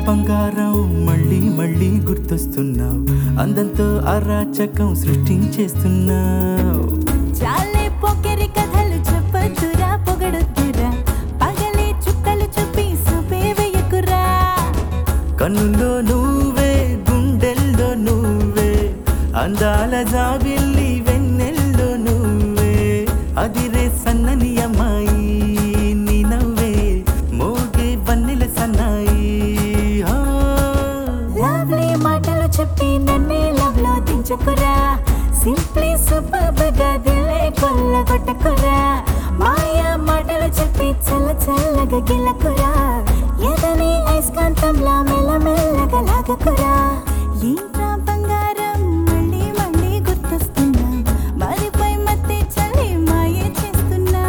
బంగారం మళ్ళీ మళ్ళీ గుర్తొస్తున్నావు అందంతో అరాచకం సృష్టించేస్తున్నావు చాలే పొగరి కథలు చెప్పొద్దురా పొగడొద్దురా పగలే చుక్కలు చూపి సుపే వేయకురా కన్నుల్లో నువ్వే గుండెల్లో నువ్వే అందాల జాబిల్లి వెన్నెల్లో నువ్వే అదిరే సన్నని అమ్మాయి నీ నవ్వే మోగే వన్నెల సన్నాయి ఆ. లవ్లీ మాటలు చెప్పి నన్నే లవ్ లో దించకురా సింప్లీ సూపర్ గా దిలే కొల్లగొట్టకురా మాయా మాటలు చెప్పి చల్ల చల్లగా గిల్లకురా ఎదని ఐస్కాంతంలా మెల్లమెల్లగా లాగకురా ఏంట్రా బంగారం మళ్ళీ మళ్ళీ గుర్తొస్తున్నా మరిపై మత్తే చల్లి మాయే చేస్తున్నా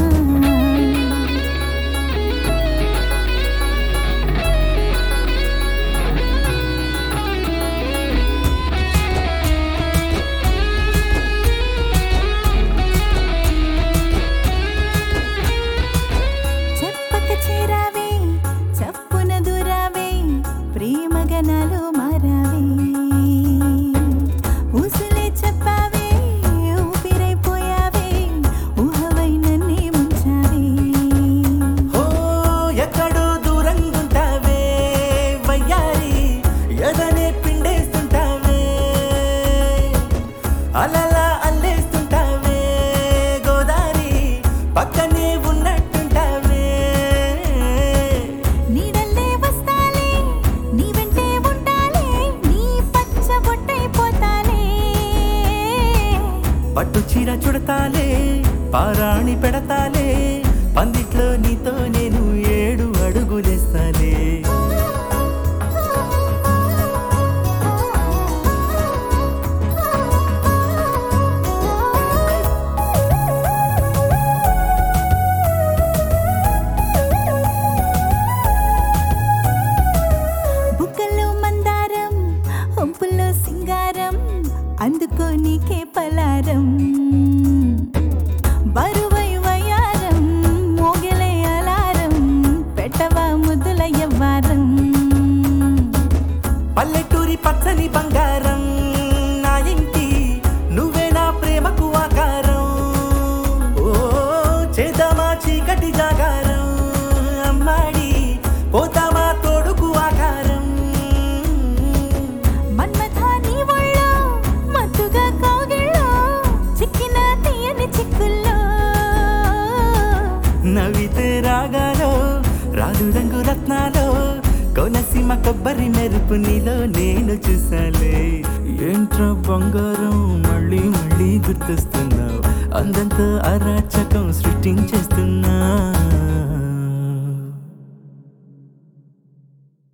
చెప్పక చేరావే చప్పున దూరావే ప్రేమగనాలు మారావే ఊసులే చెప్పావే ఊపిరైపోయావే ఊహవై నన్నే ముంచావే ఓ ఎక్కడో దూరంగుంటావే వయ్యారి ఎదనే పిండేస్తుంటావే అలలా అల్లేస్తుంటావే గోదారి పక్కనే ఉన్నట్టుంటావే నీడల్లే వస్తాలే నీ వెంటే ఉండాలే నీ పచ్చ బొట్టైపోతాలే పట్టు చీర చుడతాలే పారాణి పెడతాలే పందిట్లో నీతో నేను ఏడు అడుగులేస్తాలే బుగ్గల్లో మందారం ఒంపుల్లో సింగారం అందుకో నీకే పలారం బరువై వయారం మోగలే అలారం పెట్టవా ముద్దుల యవ్వారం పల్లెటూరి పచ్చని బంగారం నా ఇంటి నువ్వే నా ప్రేమకు ఆకారం ఓ చేద్దామా చీకటి జాగారం అమ్మాడి పోతామా తోడుకు ఆకారం మన్మథ నీ ఒళ్ళో మత్తుగా కౌగిళ్ళో చిక్కిన తీయని చిక్కుల్లో నవ్వితే రాగాలో రాదు రంగు రత్నాలో కోనసీమ కొబ్బరి మెరుపు నీలో నేను చూసాలే ఏంట్రా బంగారం మళ్ళీ మళ్ళీ గుర్తొస్తున్నావు అందంతో అరాచకం సృష్టించేస్తున్నా